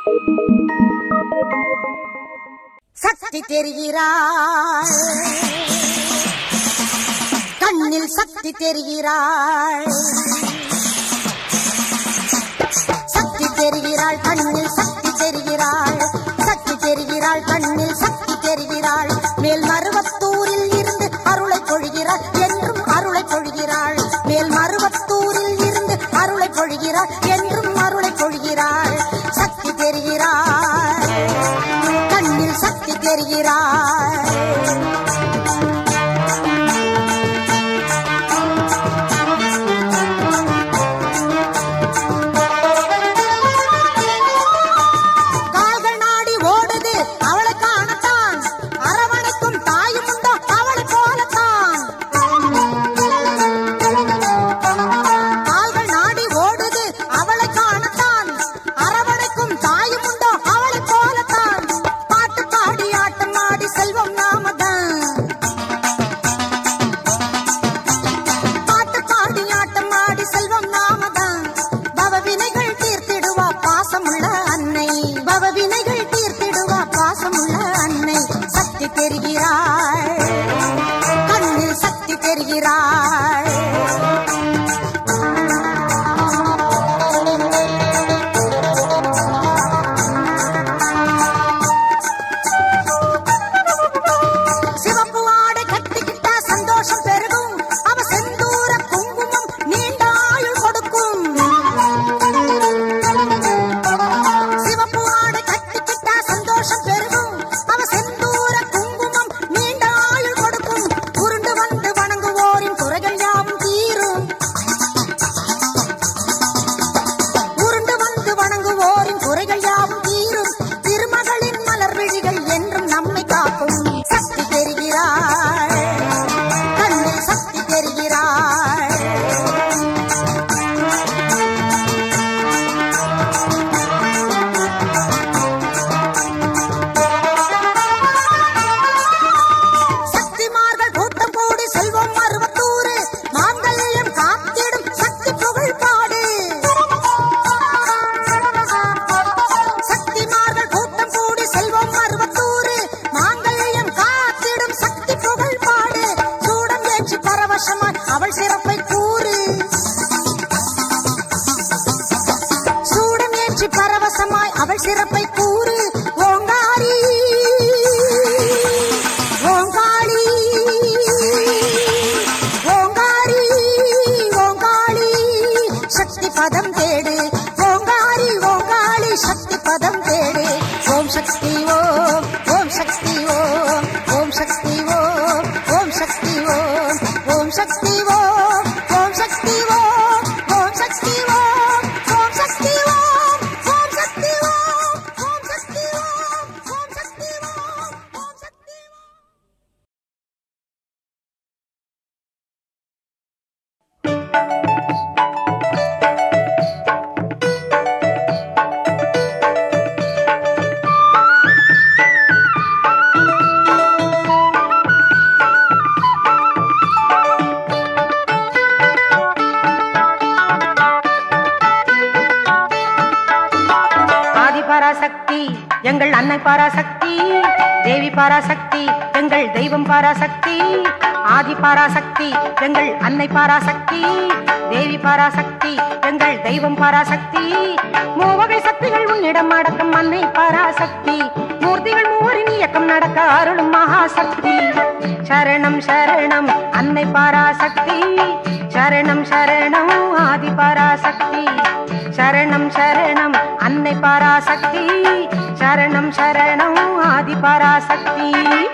சக்தி தெரிகிறாள் கண்ணில் சக்தி தெரிகிறாள் சக்தி தெரிகிறாள் கண்ணில் சக்தி தெரிகிறாள் சக்தி தெரிகிறாள் கண்ணில் சக்தி தெரிகிறாள் மேல் மருவத்தூரில் இருந்து அருளை பொழிகிறாள் என்றும் அருளை பொழிகிறாள் மேல் மருவத்தூரில் இருந்து அருளை பொழிகிறாள் என்றும் அருளை பொழிகிறாள் சக்தி தெரிகிறாள் கண்ணில் சக்தி தெரிகிறாள் கால்கள் நாடி ஓடுது அவளை காணத்தான் அரவணைக்கும் தாயும் உண்டோ அவளை போலத்தான் கால்கள் நாடி ஓடுது அவளை காணத்தான் அரவணைக்கும் தாயும் உண்டோ அவளை போலத்தான் பாட்டு பாடி ஆட்டம் ஆடி செல்வம் நாமதான் பாட்டு பாடி ஆட்டம் ஆடி செல்வம் நாமதான் பவ வினைகள் தீர்த்திடுவா பாசமுள்ள அன்னை பவ வினைகள் தீர்த்திடுவா பாசமுள்ள அன்னை சக்தி தெரிகிறாள் கண்ணில் சக்தி தெரிகிறாள் சிவப்பு ஆடை கட்டிக்கிட்டா சந்தோஷம் பெருகும் அவ செந்தூர குங்குமம் நீண்ட ஆயுள் கொடுக்கும் சிவப்பு ஆடை கட்டிக்கிட்டா சந்தோஷம் பெருகும் அவ செந்தூர குங்குமம் நீண்ட ஆயுள் கொடுக்கும் உருண்டு வந்து வணங்குவோரின் குறைகள் யாவும் தீரும் உருண்டு வந்து வணங்குவோரின் குறைகள் யாவும் தீரும் திருமகளின் மலர் விழிகள் என்றும் நம்மை காக்கும் சக்தி தெரிகிறாள் கண்ணில் சக்தி தெரிகிறாள் சக்திமார்கள் கூட்டம் கூடி செல்வம் அறுபத்தூறு மாங்கல்யம் காத்திடும் சக்தி புகழ் பாடு சக்திமார்கள் கூட்டம் கூடி செல்வம் அறுபத்தூறு மாங்கல்யம் காத்திடும் சக்தி புகழ் பாடு சூடம் ஏற்றி பரவசமாய் அவள் சிறப்பை கூறு சூடம் ஏற்றி பரவசமாய் அவள் சிறப்பை கூறு ஓங்காரி ஓங்காளி ஓங்காரி ஓங்காளி சக்தி பதம் தேடு ஓங்காரி ஓங்காளி சக்தி பதம் தேடு ஓம் சக்தி ஓம் ஓம் சக்தி ஓம் ஓம் சக்தி ஓம் ஓம் சக்தி ஓம் ஓம் சக்தி ஓம் ஓம் சக்தி ஓம் ஓம் சக்தி ஓம் ஓம் சக்தி ஓம் ஓம் சக்தி ஓம் ஓம் சக்தி ஓம் ஓம் சக்தி ஓம் ஓம் சக்தி ஓம் ஆதி பராசக்தி எங்கள் அன்னை பராசக்தி தேவி பராசக்தி எங்கள் தெய்வம் பராசக்தி ஆதி பராசக்தி எங்கள் அன்னை பராசக்தி தேவி பராசக்தி எங்கள் தெய்வம் பராசக்தி மூவகை சக்திகள் உன்னிடம் அடக்கம் அன்னை பராசக்தி மூர்த்திகள் மூவரின் இயக்கம் நடக்க அருளும் மகாசக்தி சரணம் சரணம் அன்னை பராசக்தி சரணம் சரணம் ஆதி பராசக்தி சரணம் சரணம் அன்னை பராசக்தி சரணம் சரணம் ஆதி பராசக்தி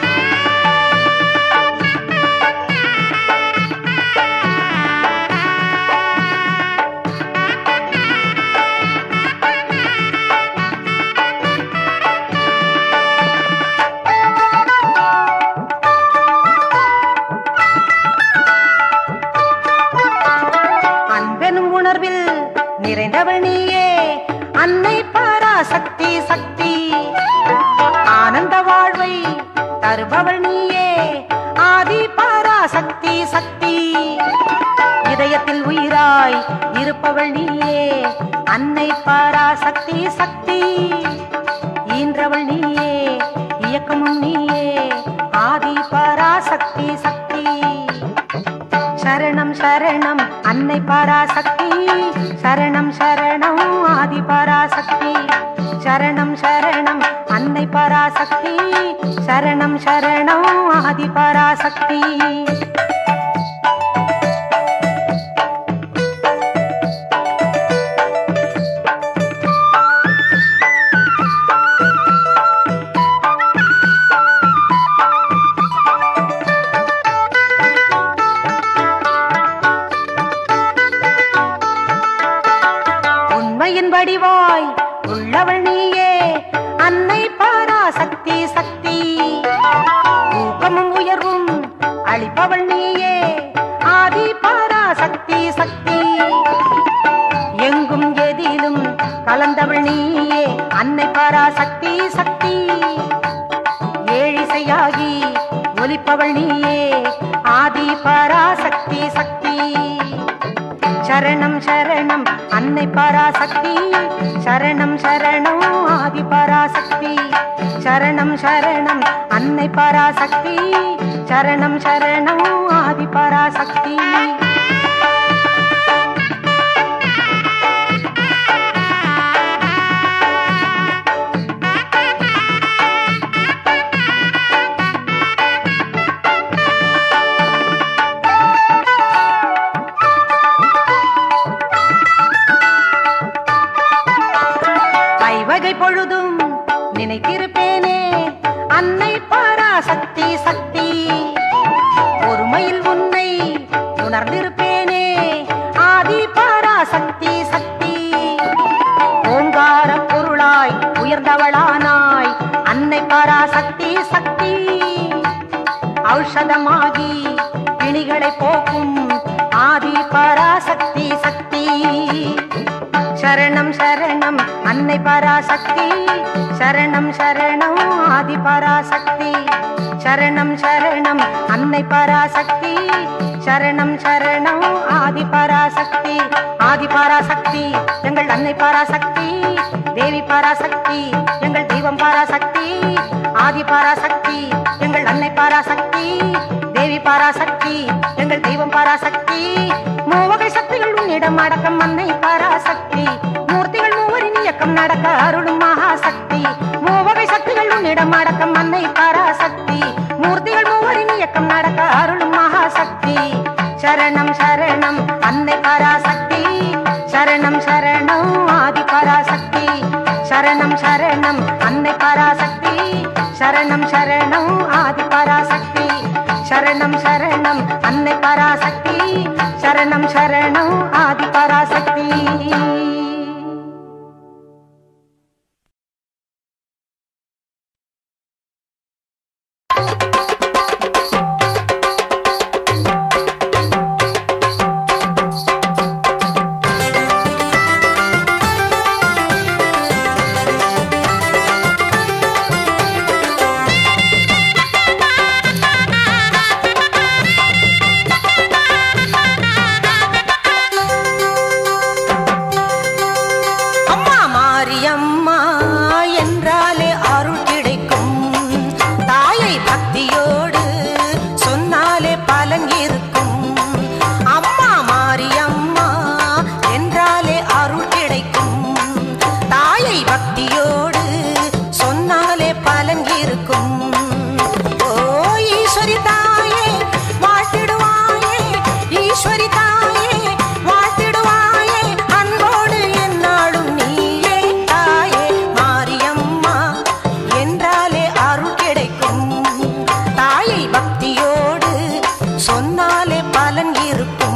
அன்பெனும் உணர்வில் நிறைந்தவள் நீயே அன்னை பராசக்தி சக்தி ஆனந்த வாழ்வை தருபவள் நீயே ஆதி பராசக்தி சக்தி இதயத்தில் உயிராய் இருப்பவள் நீயே அன்னை பராசக்தி சக்தி இயக்குபவள் நீயே இயக்கமும் நீயே ஆதி பராசக்தி சக்தி சரணம் சரணம் அன்னை பராசக்தி சரணம் சரணம் ஆதி பராசக்தி சரணம் சரணம் அன்னை பராசக்தி சரணம் சரணம் ஆதி பராசக்தி உண்மையின் வடிவாய் உள்ளவள் நீயே அன்னை பராசக்தி சக்தி ஊக்கமும் உயர்வும் அளிப்பவள் நீயே ஆதி பராசக்தி சக்தி எங்கும் எதிலும் கலந்தவள் நீயே அன்னை பராசக்தி சக்தி ஏழிசையாகி ஒலிப்பவள் நீயே ஆதி பராசக்தி சக்தி சரணம் சரணம் அன்னை பராசக்தி சரணம் சரணம் ஆதி பராசக்தி சரணம் சரணம் அன்னை பராசக்தி சரணம் சரணம் ஆதி பராசக்தி ஐவகை பொழுதும் நினைத்திருப்பேனே அன்னை பராசக்தி சக்தி ஒருமையில் உன்னை உணர்ந்திருப்பேனே ஆதி பராசக்தி சக்தி ஓங்கார பொருளாய் உயர்ந்தவளானாய் அன்னை பராசக்தி சக்தி ஔஷதமாகி பிணிகளை போக்கும் ஆதி பராசக்தி சக்தி சரணம் சரணம் அன்னை பராசக்தி சரணம் சரணம் ஆதி பராசக்தி சரணம் சரணம் அன்னை பராசக்தி சரணம் சரணம் ஆதி பராசக்தி ஆதி பராசக்தி எங்கள் அன்னை பராசக்தி தேவி பராசக்தி எங்கள் தெய்வம் பராசக்தி ஆதி பராசக்தி எங்கள் அன்னை பராசக்தி தேவி பராசக்தி எங்கள் தெய்வம் பராசக்தி மூவகை சக்திகள் உன்னிடம் அடக்கம் அன்னை பராசக்தி மூர்த்திகள் மூவரின் இயக்கம் நடக்க அருளும் மகாசக்தி மூவகை சக்திகள் உன்னிடம் அடக்கம் அன்னை பராசக்தி மூர்த்திகள் மூவரின் இயக்கம் நடக்க அருளும் மகாசக்தி சரணம் சரணம் அன்னை பராசக்தி சரணம் சரணம் ஆதி பராசக்தி சரணம் சரணம் அன்னை பராசக்தி சரணம் சரணம் ஆதி பராசக்தி சரணம் சரணம் அன்னை பராசக்தி சரணம் சரணம் ஆதி பராசக்தி அம்மா மாரியம்மா என்றாலே அருள் கிடைக்கும் தாயை பக்தியோடு சொன்னாலே பலன் இருக்கும் அம்மா மாரியம்மா என்றாலே அருள் கிடைக்கும் தாயை பக்தியோடு சொன்னாலே பலன் இருக்கும் ஓ ஈஸ்வரி தாயே வாழ்த்திடுவாயே ஈஸ்வரி தாயே வாழ்த்திடுவாயே அன்போடு என்னாலும் நீயே தாயே மாரியம்மா என்றாலே அருள் கிடைக்கும் தாயை பக்தியோடு சொன்னாலே பலன் இருக்கும்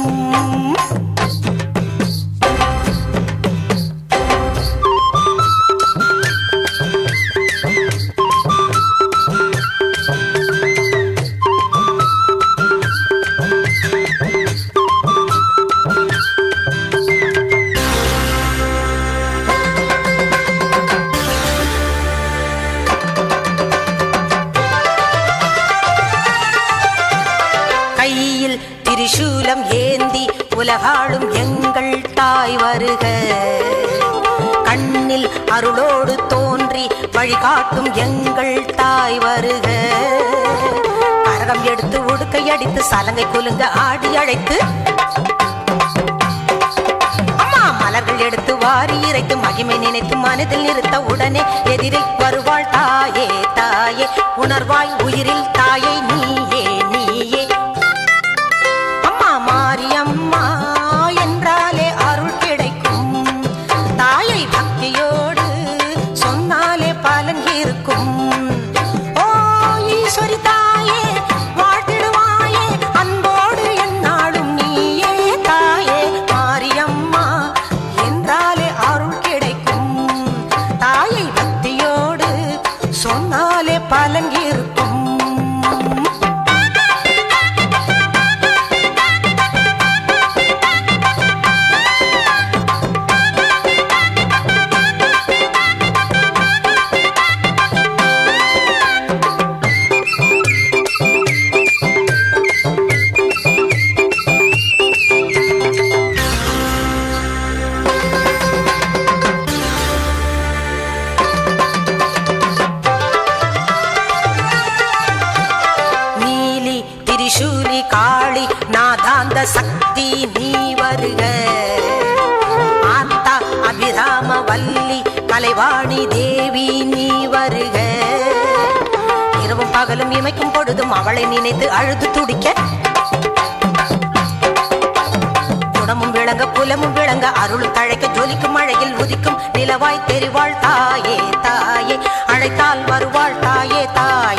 கையில் திரிசூலம் ஏந்தி உலகாளும் எங்கள் தாய் வருக கண்ணில் அருளோடு தோன்றி தோன்றி வழிகாட்டும் எங்கள் தாய் வருக கரகம் எடுத்து உடுக்கை அடித்து சலங்கை குலுங்க ஆடி அழைத்து அம்மா மலர்கள் எடுத்து வாரி இறைத்து மகிமை நினைத்து மனதில் நிறுத்த உடனே எதிரில் வருவாள் தாயே தாயே உணர்வாய் உயிரில் தாயை நீயே நீயே அம்மா மாரியம்மா என்றாலே அருள் கிடைக்கும் தாயை பக்தியோடு சொன்னாலே பலன் இருக்கும் ஓ ஈஸ்வரி தாயே வாழ்த்திடுவாயே அன்போடு என்னாலும் நீயே தாயே மாரியம்மா என்றாலே அருள் கிடைக்கும் தாயை பக்தியோடு சொன்னாலே பலன் இருக்கும் நீலி திரிசூலி காளி நாதாந்த சக்தி நீ வருக ஆத்தா அபிராம வல்லி கலைவாணி தேவி நீ வருக இரவும் பகலும் இமைக்கும் பொழுதும் அவளை நினைத்து அழுது துடிக்க குணமும் விளங்க புலமும் விளங்க அருள் தழைக்க ஜொலிக்கும் மழையில் உதிக்கும் நிலவாய் தெரிவாள் தாயே தாயே அழைத்தால் வருவாள் தாயே தாயே